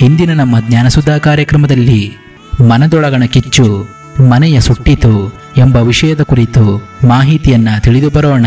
ಇಂದಿನ ನಮ್ಮ ಜ್ಞಾನಸುಧಾ ಕಾರ್ಯಕ್ರಮದಲ್ಲಿ ಮನದೊಳಗಣ ಕಿಚ್ಚು ಮನೆಯ ಸುಟ್ಟಿತು ಎಂಬ ವಿಷಯದ ಕುರಿತು ಮಾಹಿತಿಯನ್ನ ತಿಳಿದು ಬರೋಣ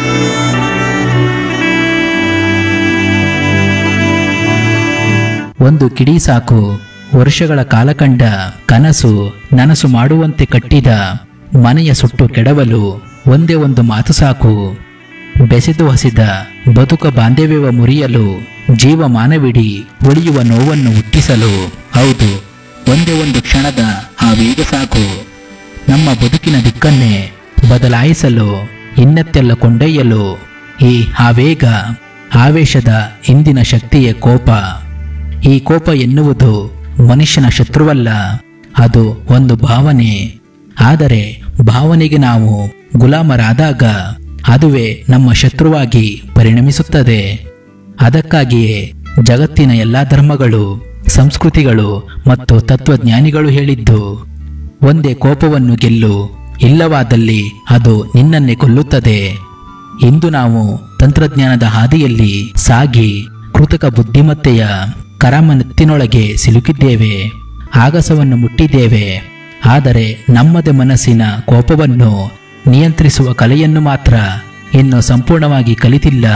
ಒಂದು ಕಿಡಿ ಸಾಕು ವರ್ಷಗಳ ಕಾಲ ಕಂಡ ಕನಸು ನನಸು ಮಾಡುವಂತೆ ಕಟ್ಟಿದ ಮನೆಯ ಸುಟ್ಟು ಕೆಡವಲು ಒಂದೇ ಒಂದು ಮಾತು ಸಾಕು ಬೆಸೆದು ಹಸಿದ ಬದುಕ ಬಾಂಧವ್ಯವ ಮುರಿಯಲು ಜೀವ ಮಾನವಿಡಿ ಉಳಿಯುವ ನೋವನ್ನು ಹುಟ್ಟಿಸಲು ಹೌದು ಒಂದೇ ಒಂದು ಕ್ಷಣದ ಆ ವೇಗ ಸಾಕು ನಮ್ಮ ಬದುಕಿನ ದಿಕ್ಕನ್ನೇ ಬದಲಾಯಿಸಲು ಇನ್ನತ್ತೆಲ್ಲ ಕೊಂಡೊಯ್ಯಲು ಈ ಆವೇಗ ಆವೇಶದ ಇಂದಿನ ಶಕ್ತಿಯೇ ಕೋಪ ಈ ಕೋಪ ಎನ್ನುವುದು ಮನುಷ್ಯನ ಶತ್ರುವಲ್ಲ ಅದು ಒಂದು ಭಾವನೆ ಆದರೆ ಭಾವನೆಗೆ ನಾವು ಗುಲಾಮರಾದಾಗ ಅದುವೇ ನಮ್ಮ ಶತ್ರುವಾಗಿ ಪರಿಣಮಿಸುತ್ತದೆ ಅದಕ್ಕಾಗಿಯೇ ಜಗತ್ತಿನ ಎಲ್ಲಾ ಧರ್ಮಗಳು ಸಂಸ್ಕೃತಿಗಳು ಮತ್ತು ತತ್ವಜ್ಞಾನಿಗಳು ಹೇಳಿದ್ದು ಒಂದೇ ಕೋಪವನ್ನು ಗೆಲ್ಲು ಇಲ್ಲವಾದಲ್ಲಿ ಅದು ನಿನ್ನನ್ನೇ ಕೊಲ್ಲುತ್ತದೆ ಇಂದು ನಾವು ತಂತ್ರಜ್ಞಾನದ ಹಾದಿಯಲ್ಲಿ ಸಾಗಿ ಕೃತಕ ಬುದ್ಧಿಮತ್ತೆಯ ಕರಮನೆತ್ತಿನೊಳಗೆ ಸಿಲುಕಿದ್ದೇವೆ ಆಗಸವನ್ನು ಮುಟ್ಟಿದ್ದೇವೆ ಆದರೆ ನಮ್ಮದೇ ಮನಸ್ಸಿನ ಕೋಪವನ್ನು ನಿಯಂತ್ರಿಸುವ ಕಲೆಯನ್ನು ಮಾತ್ರ ಇನ್ನು ಸಂಪೂರ್ಣವಾಗಿ ಕಲಿತಿಲ್ಲ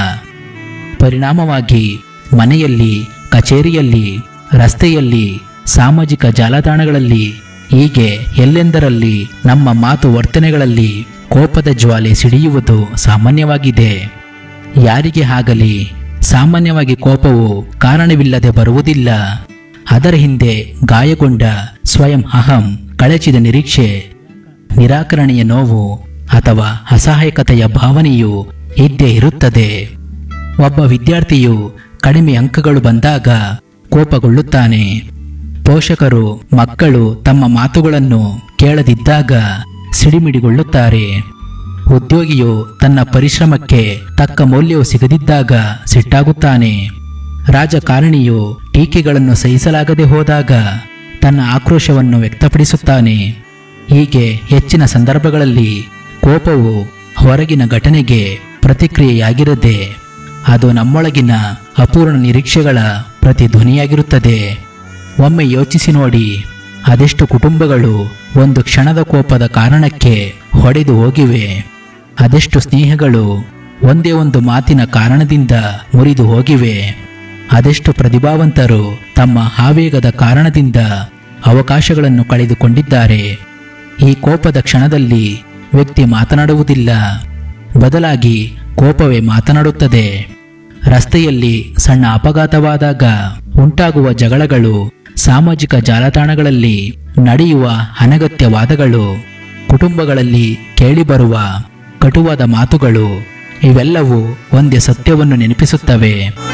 ಪರಿಣಾಮವಾಗಿ ಮನೆಯಲ್ಲಿ ಕಚೇರಿಯಲ್ಲಿ ರಸ್ತೆಯಲ್ಲಿ ಸಾಮಾಜಿಕ ಜಾಲತಾಣಗಳಲ್ಲಿ ಹೀಗೆ ಎಲ್ಲೆಂದರಲ್ಲಿ ನಮ್ಮ ಮಾತು ವರ್ತನೆಗಳಲ್ಲಿ ಕೋಪದ ಜ್ವಾಲೆ ಸಿಡಿಯುವುದು ಸಾಮಾನ್ಯವಾಗಿದೆ ಯಾರಿಗೆ ಆಗಲಿ ಸಾಮಾನ್ಯವಾಗಿ ಕೋಪವು ಕಾರಣವಿಲ್ಲದೆ ಬರುವುದಿಲ್ಲ ಅದರ ಹಿಂದೆ ಗಾಯಗೊಂಡ ಸ್ವಯಂ ಅಹಂ ಕಳಚಿದ ನಿರೀಕ್ಷೆ ನಿರಾಕರಣೆಯ ನೋವು ಅಥವಾ ಅಸಹಾಯಕತೆಯ ಭಾವನೆಯು ಇದ್ದೇ ಇರುತ್ತದೆ ಒಬ್ಬ ವಿದ್ಯಾರ್ಥಿಯು ಕಡಿಮೆ ಅಂಕಗಳು ಬಂದಾಗ ಕೋಪಗೊಳ್ಳುತ್ತಾನೆ ಪೋಷಕರು ಮಕ್ಕಳು ತಮ್ಮ ಮಾತುಗಳನ್ನು ಕೇಳದಿದ್ದಾಗ ಸಿಡಿಮಿಡಿಗೊಳ್ಳುತ್ತಾರೆ ಉದ್ಯೋಗಿಯು ತನ್ನ ಪರಿಶ್ರಮಕ್ಕೆ ತಕ್ಕ ಮೌಲ್ಯವು ಸಿಗದಿದ್ದಾಗ ಸಿಟ್ಟಾಗುತ್ತಾನೆ ರಾಜಕಾರಣಿಯು ಟೀಕೆಗಳನ್ನು ಸಹಿಸಲಾಗದೆ ಹೋದಾಗ ತನ್ನ ಆಕ್ರೋಶವನ್ನು ವ್ಯಕ್ತಪಡಿಸುತ್ತಾನೆ ಹೀಗೆ ಹೆಚ್ಚಿನ ಸಂದರ್ಭಗಳಲ್ಲಿ ಕೋಪವು ಹೊರಗಿನ ಘಟನೆಗೆ ಪ್ರತಿಕ್ರಿಯೆಯಾಗಿರದೆ ಅದು ನಮ್ಮೊಳಗಿನ ಅಪೂರ್ಣ ನಿರೀಕ್ಷೆಗಳ ಪ್ರತಿಧ್ವನಿಯಾಗಿರುತ್ತದೆ ಒಮ್ಮೆ ಯೋಚಿಸಿ ನೋಡಿ ಅದೆಷ್ಟು ಕುಟುಂಬಗಳು ಒಂದು ಕ್ಷಣದ ಕೋಪದ ಕಾರಣಕ್ಕೆ ಹೊಡೆದು ಹೋಗಿವೆ ಅದೆಷ್ಟು ಸ್ನೇಹಗಳು ಒಂದೇ ಒಂದು ಮಾತಿನ ಕಾರಣದಿಂದ ಮುರಿದು ಹೋಗಿವೆ ಅದೆಷ್ಟು ಪ್ರತಿಭಾವಂತರು ತಮ್ಮ ಆವೇಗದ ಕಾರಣದಿಂದ ಅವಕಾಶಗಳನ್ನು ಕಳೆದುಕೊಂಡಿದ್ದಾರೆ ಈ ಕೋಪದ ಕ್ಷಣದಲ್ಲಿ ವ್ಯಕ್ತಿ ಮಾತನಾಡುವುದಿಲ್ಲ ಬದಲಾಗಿ ಕೋಪವೇ ಮಾತನಾಡುತ್ತದೆ ರಸ್ತೆಯಲ್ಲಿ ಸಣ್ಣ ಅಪಘಾತವಾದಾಗ ಉಂಟಾಗುವ ಜಗಳಗಳು ಸಾಮಾಜಿಕ ಜಾಲತಾಣಗಳಲ್ಲಿ ನಡೆಯುವ ಅನಗತ್ಯ ವಾದಗಳು ಕುಟುಂಬಗಳಲ್ಲಿ ಕೇಳಿಬರುವ ಕಟುವಾದ ಮಾತುಗಳು ಇವೆಲ್ಲವೂ ಒಂದೇ ಸತ್ಯವನ್ನು ನೆನಪಿಸುತ್ತವೆ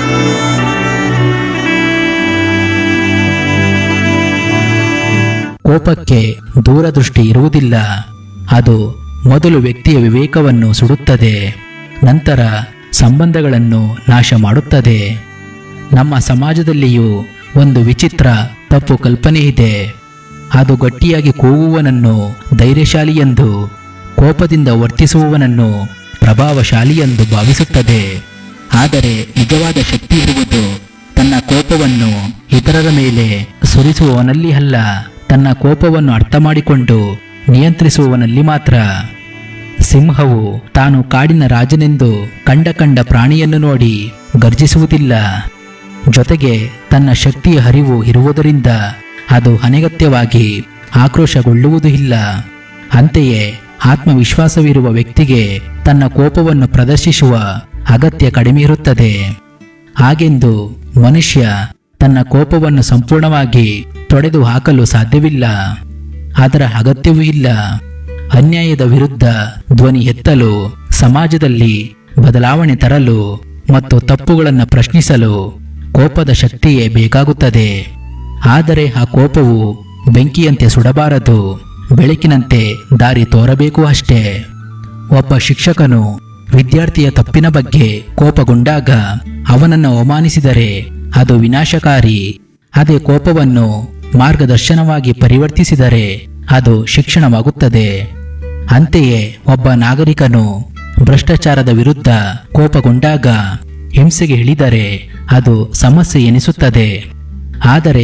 ಕೋಪಕ್ಕೆ ದೂರದೃಷ್ಟಿ ಇರುವುದಿಲ್ಲ ಅದು ಮೊದಲು ವ್ಯಕ್ತಿಯ ವಿವೇಕವನ್ನು ಸುಡುತ್ತದೆ ನಂತರ ಸಂಬಂಧಗಳನ್ನು ನಾಶ ಮಾಡುತ್ತದೆ ನಮ್ಮ ಸಮಾಜದಲ್ಲಿಯೂ ಒಂದು ವಿಚಿತ್ರ ತಪ್ಪು ಕಲ್ಪನೆ ಇದೆ ಅದು ಗಟ್ಟಿಯಾಗಿ ಕೂಗುವವನನ್ನು ಧೈರ್ಯಶಾಲಿ ಎಂದು ಕೋಪದಿಂದ ವರ್ತಿಸುವವನನ್ನು ಪ್ರಭಾವಶಾಲಿ ಎಂದು ಭಾವಿಸುತ್ತದೆ ಆದರೆ ನಿಜವಾದ ಶಕ್ತಿ ಇರುವುದು ತನ್ನ ಕೋಪವನ್ನು ಇತರರ ಮೇಲೆ ಸುರಿಸುವವನಲ್ಲಿ ಅಲ್ಲ ತನ್ನ ಕೋಪವನ್ನು ಅರ್ಥ ಮಾಡಿಕೊಂಡು ನಿಯಂತ್ರಿಸುವವನಲ್ಲಿ ಮಾತ್ರ ಸಿಂಹವು ತಾನು ಕಾಡಿನ ರಾಜನೆಂದು ಕಂಡ ಕಂಡ ಪ್ರಾಣಿಯನ್ನು ನೋಡಿ ಗರ್ಜಿಸುವುದಿಲ್ಲ ಜೊತೆಗೆ ತನ್ನ ಶಕ್ತಿಯ ಹರಿವು ಇರುವುದರಿಂದ ಅದು ಅನಗತ್ಯವಾಗಿ ಆಕ್ರೋಶಗೊಳ್ಳುವುದೂ ಇಲ್ಲ ಅಂತೆಯೇ ಆತ್ಮವಿಶ್ವಾಸವಿರುವ ವ್ಯಕ್ತಿಗೆ ತನ್ನ ಕೋಪವನ್ನು ಪ್ರದರ್ಶಿಸುವ ಅಗತ್ಯ ಕಡಿಮೆ ಇರುತ್ತದೆ ಹಾಗೆಂದು ಮನುಷ್ಯ ತನ್ನ ಕೋಪವನ್ನು ಸಂಪೂರ್ಣವಾಗಿ ತೊಡೆದು ಹಾಕಲು ಸಾಧ್ಯವಿಲ್ಲ ಅದರ ಅಗತ್ಯವೂ ಇಲ್ಲ ಅನ್ಯಾಯದ ವಿರುದ್ಧ ಧ್ವನಿ ಎತ್ತಲು ಸಮಾಜದಲ್ಲಿ ಬದಲಾವಣೆ ತರಲು ಮತ್ತು ತಪ್ಪುಗಳನ್ನು ಪ್ರಶ್ನಿಸಲು ಕೋಪದ ಶಕ್ತಿಯೇ ಬೇಕಾಗುತ್ತದೆ ಆದರೆ ಆ ಕೋಪವು ಬೆಂಕಿಯಂತೆ ಸುಡಬಾರದು ಬೆಳಕಿನಂತೆ ದಾರಿ ತೋರಬೇಕು ಅಷ್ಟೇ ಒಬ್ಬ ಶಿಕ್ಷಕನು ವಿದ್ಯಾರ್ಥಿಯ ತಪ್ಪಿನ ಬಗ್ಗೆ ಕೋಪಗೊಂಡಾಗ ಅವನನ್ನು ಅವಮಾನಿಸಿದರೆ ಅದು ವಿನಾಶಕಾರಿ ಅದೇ ಕೋಪವನ್ನು ಮಾರ್ಗದರ್ಶನವಾಗಿ ಪರಿವರ್ತಿಸಿದರೆ ಅದು ಶಿಕ್ಷಣವಾಗುತ್ತದೆ ಅಂತೆಯೇ ಒಬ್ಬ ನಾಗರಿಕನು ಭ್ರಷ್ಟಾಚಾರದ ವಿರುದ್ಧ ಕೋಪಗೊಂಡಾಗ ಹಿಂಸೆಗೆ ಇಳಿದರೆ ಅದು ಸಮಸ್ಯೆ ಎನಿಸುತ್ತದೆ ಆದರೆ